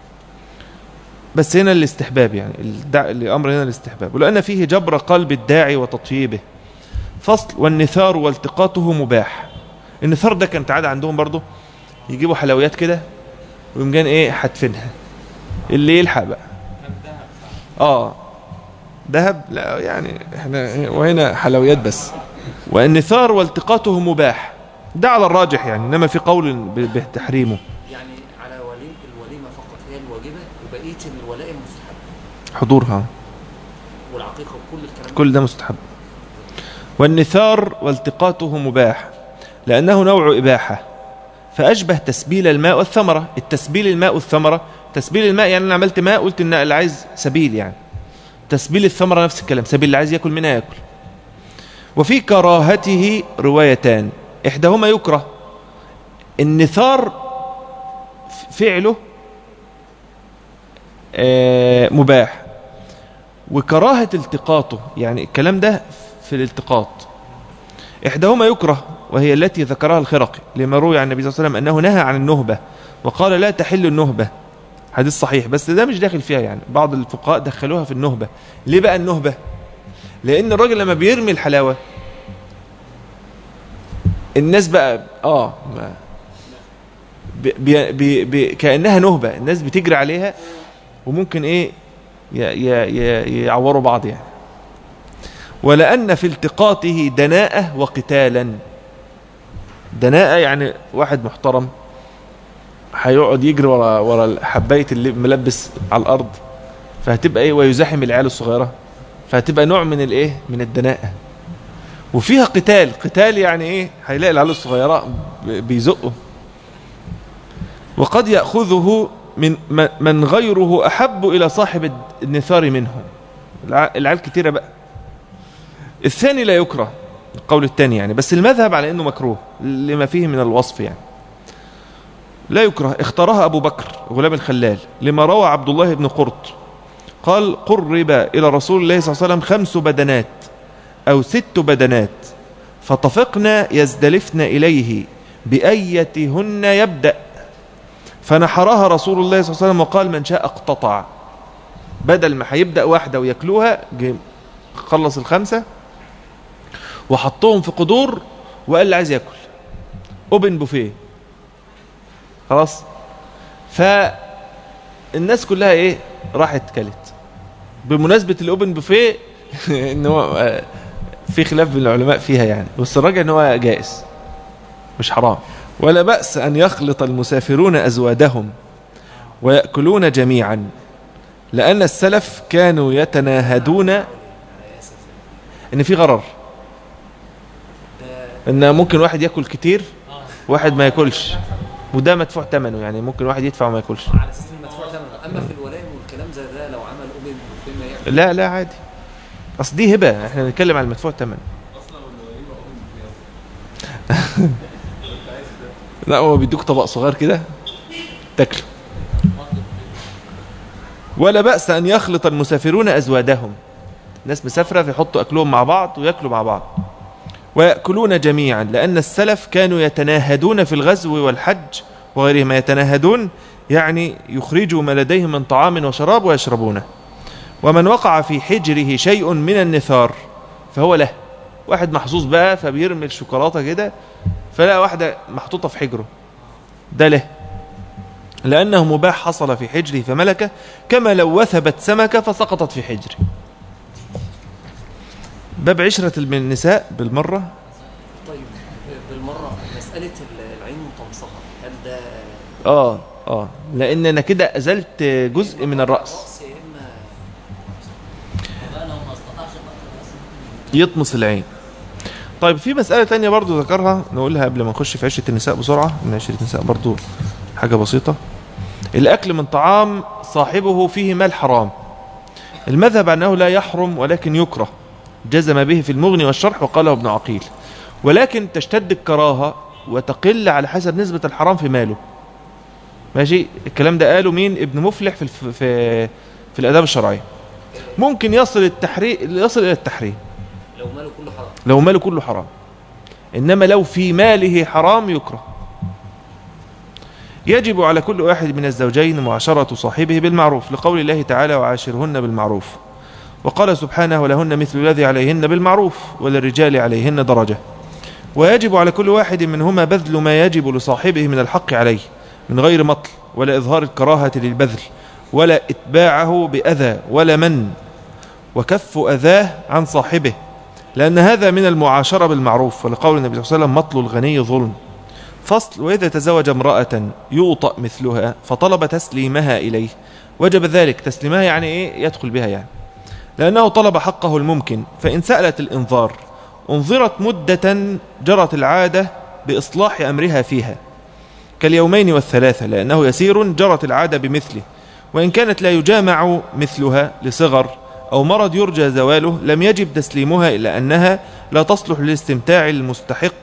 بس هنا الاستحباب يعني الدع... الأمر هنا الاستحباب ولأن فيه جبر قلب الداعي وتطييبه فصل والنثار والتقاطه مباح النثار ده كانت عادة عندهم برضو يجيبوا حلويات كده ويقوم جايين ايه حاتفينها اللي يلحق بقى اه ذهب لا يعني احنا وهنا حلويات بس والنثار والتقاطه مباح ده على الراجح يعني انما في قول ب- بتحريمه يعني على ولي الوليمة فقط هي الواجبة وبقية الولائم مستحب حضورها والعقيقة وكل الكلام كل ده مستحب والنثار والتقاطه مباح لأنه نوع إباحة فأشبه تسبيل الماء والثمرة التسبيل الماء والثمرة تسبيل الماء يعني أنا عملت ماء قلت إن اللي عايز سبيل يعني تسبيل الثمرة نفس الكلام سبيل اللي عايز يأكل منها يأكل وفي كراهته روايتان إحداهما يكره النثار فعله آه، مباح وكراهة التقاطه يعني الكلام ده في الالتقاط إحداهما يكره وهي التي ذكرها الخرقي لما روي عن النبي صلى الله عليه وسلم أنه نهى عن النهبة وقال لا تحل النهبة حديث صحيح بس ده مش داخل فيها يعني بعض الفقهاء دخلوها في النهبة ليه بقى النهبة لأن الراجل لما بيرمي الحلاوة الناس بقى آه ما بي بي بي بي كأنها نهبة الناس بتجري عليها وممكن إيه ي- ي- ي- يعوروا بعض يعني ولأن في التقاطه دناءة وقتالا دناءة يعني واحد محترم هيقعد يجري ورا ورا حبايه اللي ملبس على الارض فهتبقى ايه ويزاحم العيال الصغيره فهتبقى نوع من الايه من الدناءه وفيها قتال قتال يعني ايه هيلاقي العيال الصغيره ب- بيزقوا وقد ياخذه من م- من غيره احب الى صاحب النثار منه الع- العيال كتيره بقى الثاني لا يكره القول الثاني يعني بس المذهب على انه مكروه لما فيه من الوصف يعني لا يكره اختارها أبو بكر غلام الخلال لما روى عبد الله بن قرط قال قرب إلى رسول الله صلى الله عليه وسلم خمس بدنات أو ست بدنات فطفقنا يزدلفن إليه بأيتهن يبدأ فنحرها رسول الله صلى الله عليه وسلم وقال من شاء اقتطع بدل ما هيبدأ واحدة وياكلوها جه خلص الخمسة وحطهم في قدور وقال اللي عايز ياكل اوبن بوفيه خلاص فالناس كلها ايه راحت كلت بمناسبه الاوبن بوفيه ان هو آه، في خلاف بين العلماء فيها يعني بس الراجع ان هو جائز مش حرام ولا باس ان يخلط المسافرون ازوادهم وياكلون جميعا لان السلف كانوا يتناهدون ان في غرر ان ممكن واحد ياكل كتير واحد ما ياكلش وده مدفوع ثمنه يعني ممكن واحد يدفع وما ياكلش على اساس ان مدفوع ثمنه اما في الولائم والكلام زي ده لو عمل اوبن فيما يعمل لا لا عادي اصل دي هبه احنا بنتكلم على المدفوع ثمن لا هو بيدوك طبق صغير كده تاكله ولا بأس أن يخلط المسافرون أزوادهم ناس مسافرة فيحطوا أكلهم مع بعض ويأكلوا مع بعض ويأكلون جميعا لأن السلف كانوا يتناهدون في الغزو والحج وغيرهما يتناهدون يعني يخرجوا ما لديهم من طعام وشراب ويشربونه ومن وقع في حجره شيء من النثار فهو له واحد محظوظ بقى فبيرمي الشوكولاتة كده فلا واحدة محطوطة في حجره ده له لأنه مباح حصل في حجره فملكه كما لو وثبت سمكة فسقطت في حجره باب عشرة النساء بالمرة طيب بالمره مساله العين وطمسها هل ده اه اه لان انا كده ازلت جزء من الراس راس يا اما يطمس العين طيب في مسألة تانية برضو ذكرها نقولها قبل ما نخش في عشرة النساء بسرعة ان عشرة النساء برضو حاجة بسيطة الأكل من طعام صاحبه فيه مال حرام المذهب أنه لا يحرم ولكن يكره جزم به في المغني والشرح وقاله ابن عقيل ولكن تشتد الكراهة وتقل على حسب نسبة الحرام في ماله ماشي الكلام ده قاله مين ابن مفلح في الف... في في الآداب الشرعية ممكن يصل التحريم يصل إلى التحريم لو ماله كله حرام لو ماله كله حرام إنما لو في ماله حرام يكره يجب على كل واحد من الزوجين معاشرة صاحبه بالمعروف لقول الله تعالى وعاشرهن بالمعروف وقال سبحانه ولهن مثل الذي عليهن بالمعروف وللرجال عليهن درجة ويجب على كل واحد منهما بذل ما يجب لصاحبه من الحق عليه من غير مطل ولا إظهار الكراهة للبذل ولا إتباعه بأذى ولا من وكف أذاه عن صاحبه لأن هذا من المعاشرة بالمعروف ولقول النبي صلى الله عليه وسلم مطل الغني ظلم فصل وإذا تزوج امرأة يوطأ مثلها فطلب تسليمها إليه وجب ذلك تسليمها يعني إيه يدخل بها يعني لأنه طلب حقه الممكن فإن سألت الإنظار انظرت مدة جرت العادة بإصلاح أمرها فيها كاليومين والثلاثة لأنه يسير جرت العادة بمثله وإن كانت لا يجامع مثلها لصغر أو مرض يرجى زواله لم يجب تسليمها إلا أنها لا تصلح للاستمتاع المستحق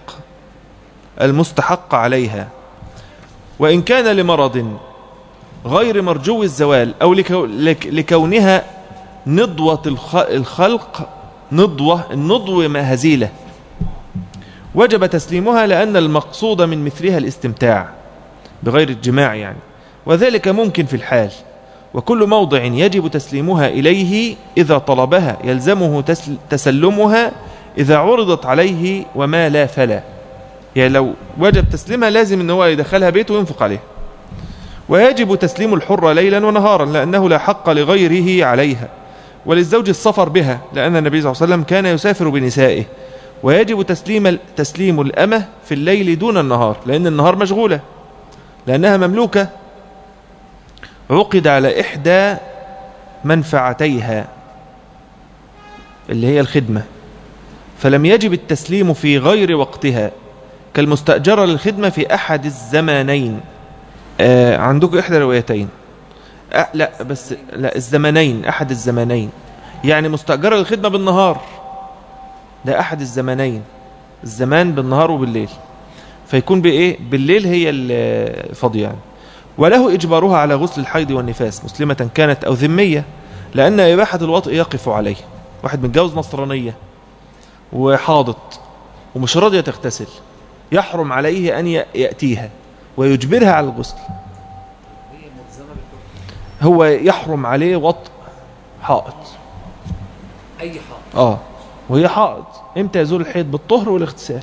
المستحق عليها وإن كان لمرض غير مرجو الزوال أو لكو لك لكونها نضوة الخ- الخلق نضوة النضو ما هزيلة وجب تسليمها لأن المقصود من مثلها الاستمتاع بغير الجماع يعني وذلك ممكن في الحال وكل موضع يجب تسليمها إليه إذا طلبها يلزمه تسل تسلمها إذا عرضت عليه وما لا فلا يعني لو وجب تسليمها لازم ان هو يدخلها بيته وينفق عليها ويجب تسليم الحرة ليلا ونهارا لأنه لا حق لغيره عليها وللزوج السفر بها لأن النبي صلى الله عليه وسلم كان يسافر بنسائه ويجب تسليم تسليم الأمة في الليل دون النهار لأن النهار مشغولة لأنها مملوكة عقد على إحدى منفعتيها اللي هي الخدمة فلم يجب التسليم في غير وقتها كالمستأجرة للخدمة في أحد الزمانين آه عندكم إحدى روايتين أه لا بس لا الزمانين أحد الزمانين يعني مستأجرة للخدمة بالنهار ده أحد الزمانين الزمان بالنهار وبالليل فيكون بإيه بالليل هي الفاضية يعني وله إجبارها على غسل الحيض والنفاس مسلمة كانت أو ذمية لأن إباحة الوطء يقف عليه واحد متجوز نصرانية وحاضت ومش راضية تغتسل يحرم عليه أن يأتيها ويجبرها على الغسل هي ملزمه بالحكم هو يحرم عليه وطء حائط اي حق اه وهي حائط امتى يزول الحيض بالطهر والاغتسال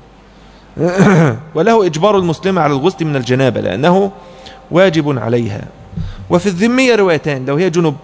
وله إجبار المسلمة على الغسل من الجنابة لأنه واجب عليها وفي الذمية روايتان لو هي جنب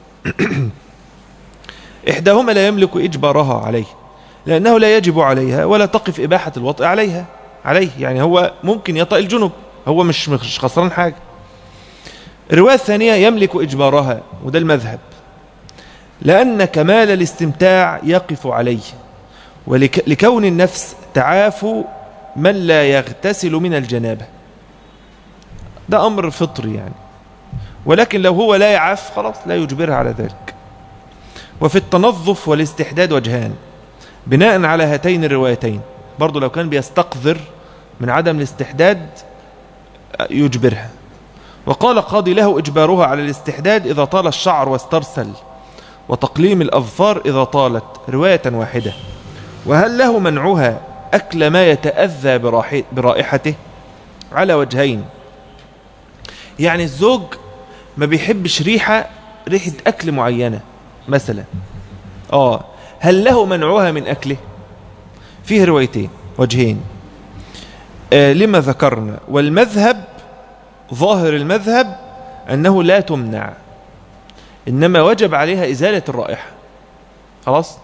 إحداهما لا يملك إجبارها عليه لأنه لا يجب عليها ولا تقف إباحة الوطء عليها عليه يعني هو ممكن يطأ الجنب هو مش مش خسران حاجة الرواية الثانية يملك إجبارها وده المذهب لأن كمال الاستمتاع يقف عليه ولكون النفس تعافوا من لا يغتسل من الجنابة ده أمر فطري يعني ولكن لو هو لا يعاف خلاص لا يجبرها على ذلك وفي التنظف والاستحداد وجهان بناء على هاتين الروايتين برضو لو كان بيستقذر من عدم الاستحداد يجبرها وقال قاضي له إجبارها على الاستحداد إذا طال الشعر واسترسل وتقليم الأظفار إذا طالت رواية واحدة وهل له منعها أكل ما يتأذى براحي- برائحته على وجهين يعني الزوج ما بيحبش ريحة ريحة أكل معينة مثلا آه هل له منعها من أكله فيه روايتين وجهين آه لما ذكرنا والمذهب ظاهر المذهب أنه لا تمنع إنما وجب عليها إزالة الرائحة خلاص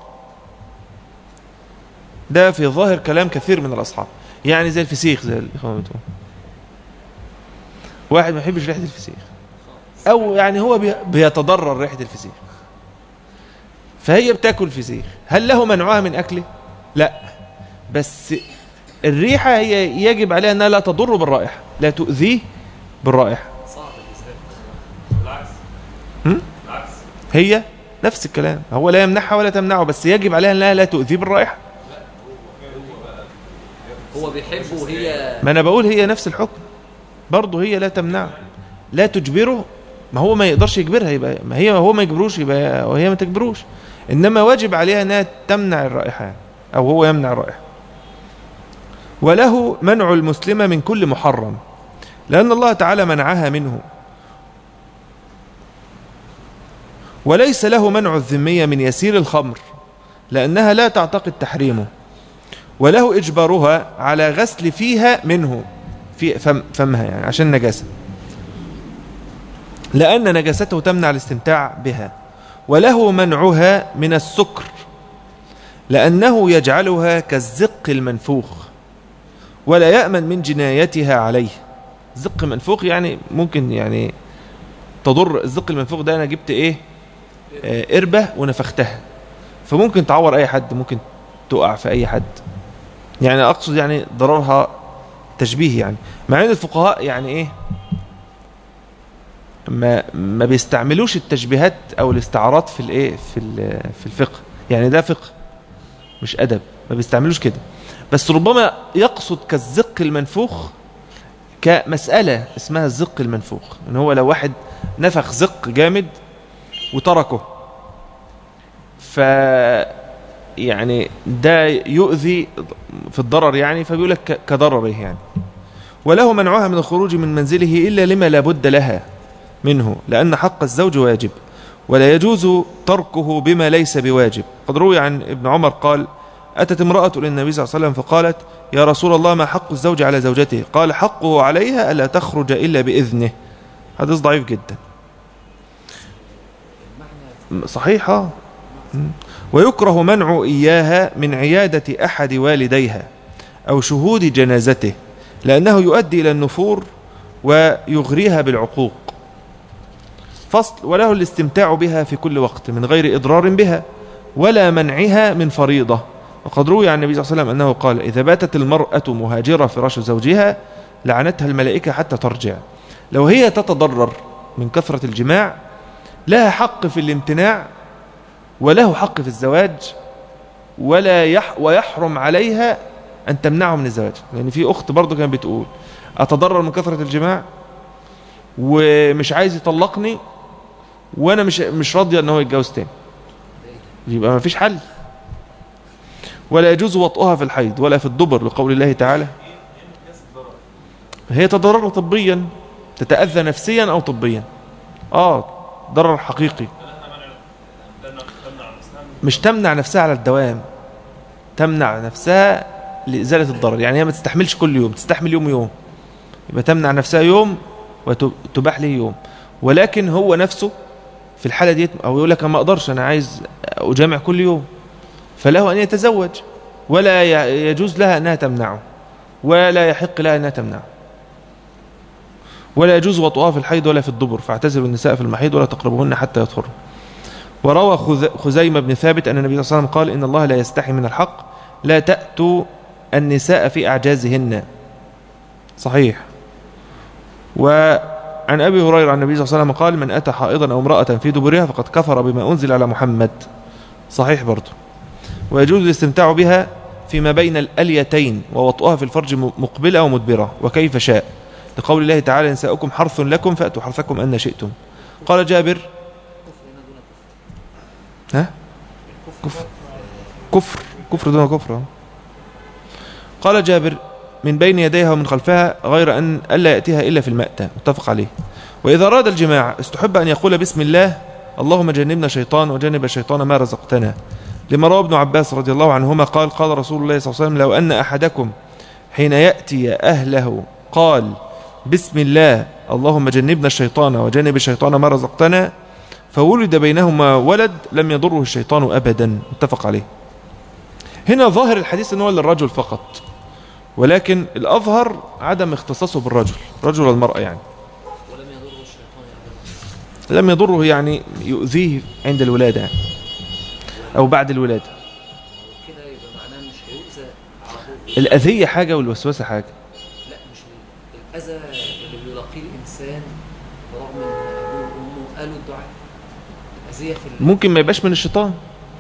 ده في ظاهر كلام كثير من الأصحاب يعني زي الفسيخ زي الإخوان بتقول واحد ما يحبش ريحة الفسيخ أو يعني هو بي- بيتضرر ريحة الفسيخ فهي بتاكل فسيخ هل له منعها من أكله لا بس الريحة هي يجب عليها أنها لا تضر بالرائحة لا تؤذيه بالرائحة صعب الازاله بالعكس هم؟ بالعكس هي نفس الكلام هو لا يمنعها ولا تمنعه بس يجب عليها أنها لا تؤذيه بالرائحة هو بيحبه وهي ما أنا بقول هي نفس الحكم برضه هي لا تمنعه لا تجبره ما هو ما يقدرش يجبرها يبقى ما هي هو ما يجبروش يبقى وهي ما تجبروش إنما واجب عليها أنها تمنع الرائحة يعني. أو هو يمنع الرائحة وله منع المسلمة من كل محرم لأن الله تعالى منعها منه وليس له منع الذمية من يسير الخمر لأنها لا تعتقد تحريمه وله إجبارها على غسل فيها منه في فم فمها يعني عشان نجاسة لأن نجاسته تمنع الاستمتاع بها وله منعها من السكر لأنه يجعلها كالزق المنفوخ ولا يأمن من جنايتها عليه زق منفوخ يعني ممكن يعني تضر الزق المنفوخ ده أنا جبت إيه آه، قربة ونفختها فممكن تعور أي حد ممكن تقع في أي حد يعني أقصد يعني ضررها تشبيه يعني مع أن الفقهاء يعني إيه ما ما بيستعملوش التشبيهات او الاستعارات في الايه في ال- في الفقه يعني ده فقه مش ادب ما بيستعملوش كده بس ربما يقصد كالزق المنفوخ كمسألة اسمها الزق المنفوخ ان هو لو واحد نفخ زق جامد وتركه ف يعني ده يؤذي في الضرر يعني فبيقول لك ك- كضرره يعني وله منعها من الخروج من منزله إلا لما لا بد لها منه لأن حق الزوج واجب ولا يجوز تركه بما ليس بواجب قد روي عن ابن عمر قال أتت امرأة للنبي صلى الله عليه وسلم فقالت يا رسول الله ما حق الزوج على زوجته قال حقه عليها ألا تخرج إلا بإذنه حديث ضعيف جدا صحيحة ويكره منع إياها من عيادة أحد والديها أو شهود جنازته لأنه يؤدي إلى النفور ويغريها بالعقوق فصل وله الاستمتاع بها في كل وقت من غير إضرار بها ولا منعها من فريضة وقد روي عن النبي صلى الله عليه وسلم أنه قال إذا باتت المرأة مهاجرة فراش زوجها لعنتها الملائكة حتى ترجع لو هي تتضرر من كثرة الجماع لها حق في الامتناع وله حق في الزواج ولا يح ويحرم عليها أن تمنعه من الزواج لأن يعني في أخت برضو كانت بتقول أتضرر من كثرة الجماع ومش عايز يطلقني وانا مش مش راضيه ان هو يتجوز تاني يبقى ما فيش حل ولا يجوز وطئها في الحيض ولا في الدبر لقول الله تعالى هي تضرر طبيا تتأذى نفسيا او طبيا اه ضرر حقيقي مش تمنع نفسها على الدوام تمنع نفسها لإزالة الضرر يعني هي ما تستحملش كل يوم تستحمل يوم يوم يبقى تمنع نفسها يوم وتباح له يوم ولكن هو نفسه في الحالة دي أو يقول لك أنا ما أقدرش أنا عايز أجامع كل يوم فله أن يتزوج ولا يجوز لها أنها تمنعه ولا يحق لها أنها تمنعه ولا يجوز وطئها في الحيض ولا في الدبر فاعتزلوا النساء في المحيض ولا تقربوهن حتى يطهرن وروى خزيمة بن ثابت أن النبي صلى الله عليه وسلم قال إن الله لا يستحي من الحق لا تأتوا النساء في أعجازهن صحيح وعن أبي هريرة عن النبي صلى الله عليه وسلم قال من أتى حائضا أو امرأة في دبرها فقد كفر بما أنزل على محمد صحيح برضه ويجوز الاستمتاع بها فيما بين الأليتين ووطئها في الفرج مقبلة ومدبرة وكيف شاء لقول الله تعالى نساؤكم حرث لكم فأتوا حرثكم أن شئتم قال جابر ها كفر كفر كفر دون كفر قال جابر من بين يديها ومن خلفها غير أن ألا يأتيها إلا في المأتى متفق عليه وإذا أراد الجماع استحب أن يقول بسم الله اللهم جنبنا شيطان وجنب الشيطان ما رزقتنا لما روى ابن عباس رضي الله عنهما قال قال رسول الله صلى الله عليه وسلم لو أن أحدكم حين يأتي أهله قال بسم الله اللهم جنبنا الشيطان وجنب الشيطان ما رزقتنا فولد بينهما ولد لم يضره الشيطان أبدا متفق عليه هنا ظاهر الحديث أنه للرجل فقط ولكن الأظهر عدم اختصاصه بالرجل رجل والمرأة يعني ولم يضره الشيطان أبدا لم يضره يعني يؤذيه عند الولادة يعني أو بعد الولادة كده يبقى معناه مش هيؤذى على طول الأذية حاجة والوسوسة حاجة لا مش ال- الأذى اللي بيلاقيه الإنسان برغم إن أبوه وأمه قالوا الدعاء الأذية في ال- ممكن ما يبقاش من الشيطان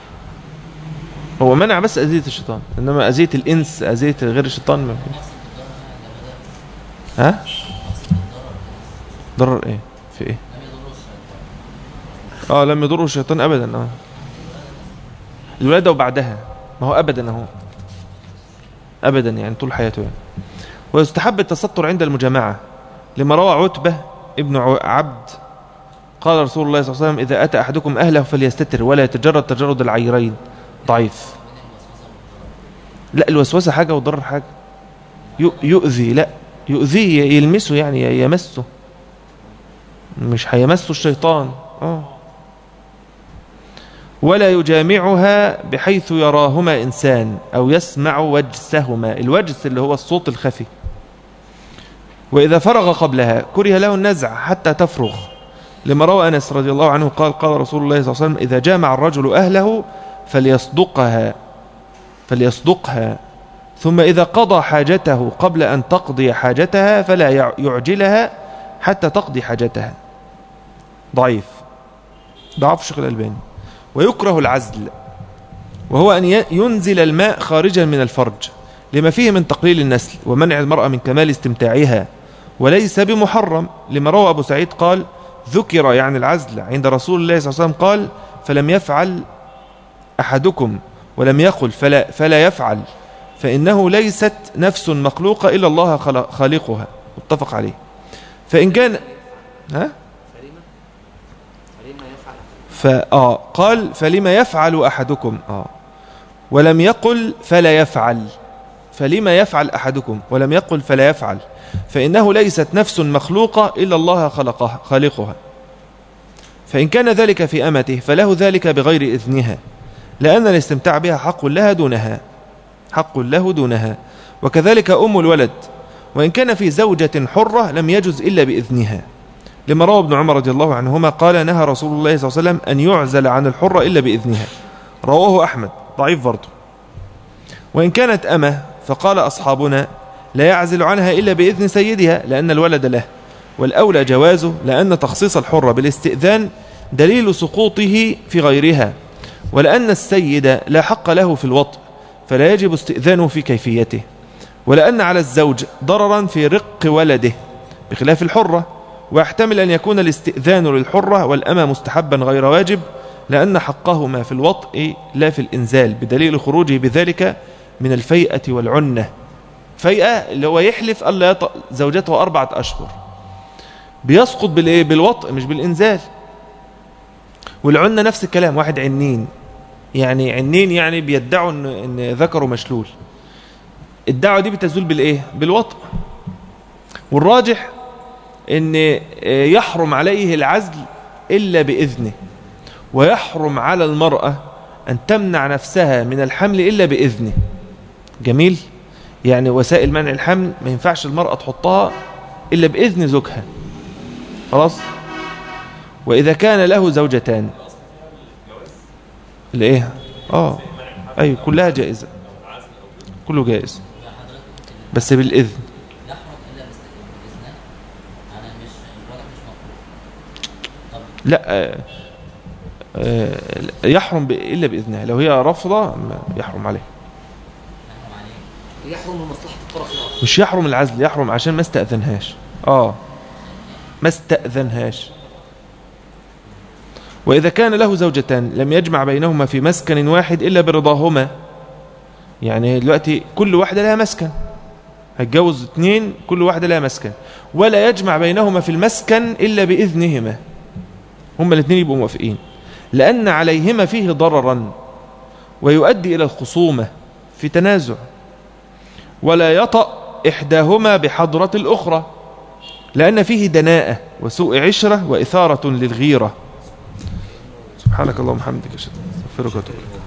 هو منع بس أذية الشيطان إنما أذية الإنس أذية غير الشيطان ما فيش ها ضرر إيه في إيه اه لم يضره الشيطان أبدا اه الولادة وبعدها ما هو أبدا أهو أبدا يعني طول حياته يعني ويستحب التستر عند المجامعة لما روى عتبة ابن ع- عبد قال رسول الله صلى الله عليه وسلم إذا أتى أحدكم أهله فليستتر ولا يتجرد تجرد العيرين ضعيف لا الوسوسة حاجة والضرر حاجة يؤ- يؤذي لا يؤذيه يلمسه يعني يمسه مش هيمسوا الشيطان آه. ولا يجامعها بحيث يراهما إنسان أو يسمع وجسهما الوجس اللي هو الصوت الخفي وإذا فرغ قبلها كره له النزع حتى تفرغ لما روى أنس رضي الله عنه قال قال رسول الله صلى الله عليه وسلم إذا جامع الرجل أهله فليصدقها فليصدقها ثم إذا قضى حاجته قبل أن تقضي حاجتها فلا يع- يعجلها حتى تقضي حاجتها ضعيف ضعف الشيخ الألباني ويكره العزل وهو أن ي- ينزل الماء خارجا من الفرج لما فيه من تقليل النسل ومنع المرأة من كمال استمتاعها وليس بمحرم لما روى أبو سعيد قال ذكر يعني العزل عند رسول الله صلى الله عليه وسلم قال فلم يفعل أحدكم ولم يقل فلا, فلا يفعل فإنه ليست نفس مخلوقة إلا الله خلق- خالقها متفق عليه فإن كان ها فلما فلما يفعل فآه قال فلما يفعل أحدكم آه ولم يقل فلا يفعل فلما يفعل أحدكم ولم يقل فلا يفعل فإنه ليست نفس مخلوقة إلا الله خلقها خالقها فإن كان ذلك في أمته فله ذلك بغير إذنها لأن الاستمتاع بها حق لها دونها حق له دونها وكذلك أم الولد وإن كان في زوجة حرة لم يجز إلا بإذنها لما روى ابن عمر رضي الله عنهما قال نهى رسول الله صلى الله عليه وسلم أن يعزل عن الحرة إلا بإذنها رواه أحمد ضعيف برضه وإن كانت أمة فقال أصحابنا لا يعزل عنها إلا بإذن سيدها لأن الولد له والأولى جوازه لأن تخصيص الحرة بالاستئذان دليل سقوطه في غيرها ولأن السيد لا حق له في الوطء فلا يجب استئذانه في كيفيته ولأن على الزوج ضررا في رق ولده بخلاف الحرة ويحتمل أن يكون الاستئذان للحرة والأمة مستحبا غير واجب لأن حقهما في الوطء لا في الإنزال بدليل خروجه بذلك من الفيئة والعنة فيئة اللي هو يحلف ألا يطأ زوجته أربعة أشهر بيسقط بالإيه؟ بالوطء مش بالإنزال والعنة نفس الكلام واحد عنين يعني عنين يعني بيدعوا إن, إن ذكره مشلول الدعوة دي بتزول بالإيه؟ بالوطء والراجح ان يحرم عليه العزل الا باذنه ويحرم على المراه ان تمنع نفسها من الحمل الا باذنه جميل يعني وسائل منع الحمل ما ينفعش المراه تحطها الا باذن زوجها خلاص واذا كان له زوجتان الايه اه ايوه كلها جائزه كله جائز بس بالاذن يحرم الا باذنها انا مش الولد مش مطلوب لا آه، آه، يحرم ب- إلا بإذنها لو هي رافضة ما يحرم عليه يحرم عليه يحرم من مصلحة الطرف الآخر مش يحرم العزل يحرم عشان ما استأذنهاش آه ما استأذنهاش وإذا كان له زوجتان لم يجمع بينهما في مسكن واحد إلا برضاهما يعني دلوقتي كل واحدة لها مسكن هتجوز اتنين كل واحدة لها مسكن ولا يجمع بينهما في المسكن إلا بإذنهما هما الاثنين يبقوا موافقين لأن عليهما فيه ضررا ويؤدي إلى الخصومة في تنازع ولا يطأ إحداهما بحضرة الأخرى لأن فيه دناءة وسوء عشرة وإثارة للغيرة سبحانك اللهم وبحمدك أشهد أن لا إله إلا أنت أستغفرك وأتوب إليك